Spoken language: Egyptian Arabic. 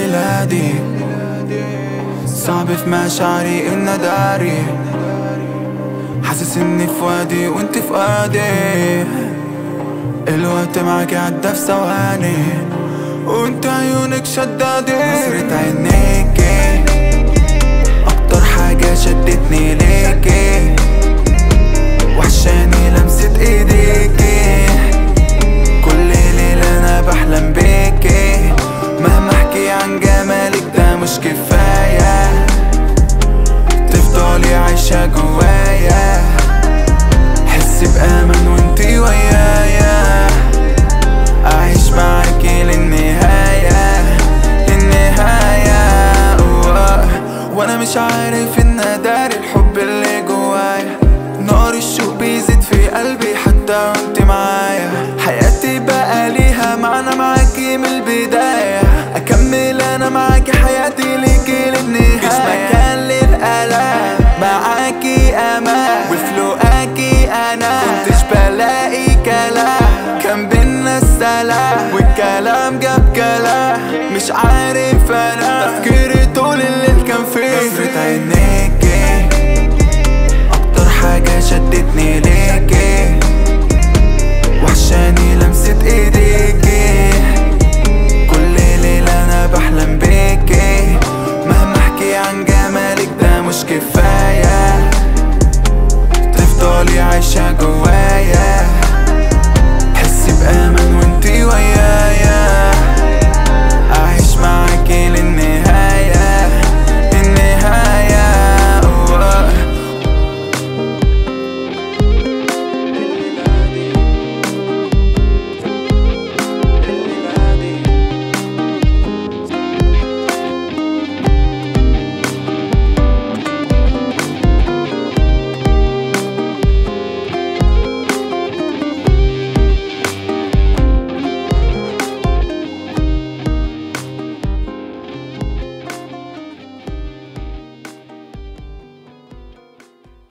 ميلادي صعب في مشاعري ان اداري حاسس اني في وادي وانت في وادي الوقت معاك عدى في ثواني وانت عيونك شدادي نظرة عينيكي اكتر حاجة شدتني ليكي وحشاني لمسة ايديكي كل ليلة انا بحلم بيكي مهما احكي عن جمالك ده مش كفاية تفضلي عايشة جوايا حس بأمان وانتي ويايا أعيش معاكي للنهاية للنهاية أوه. وأنا مش عارف إن أداري الحب اللي جوايا نار الشوق بيزيد في قلبي حتى وانت معايا حياتي بقى ليها معنى معاكي من البداية أكمل أنا معاكي حياتي ليكي للنهاية مفيش مكان للألام معاكي أمان وفلوقاكي أنا كنتش بلاقي كلام كان بينا السلام والكلام جاب كلام مش عارف أنا تفكيري طول الليل كان فيه نظرة عينيكي أكتر حاجة شدتني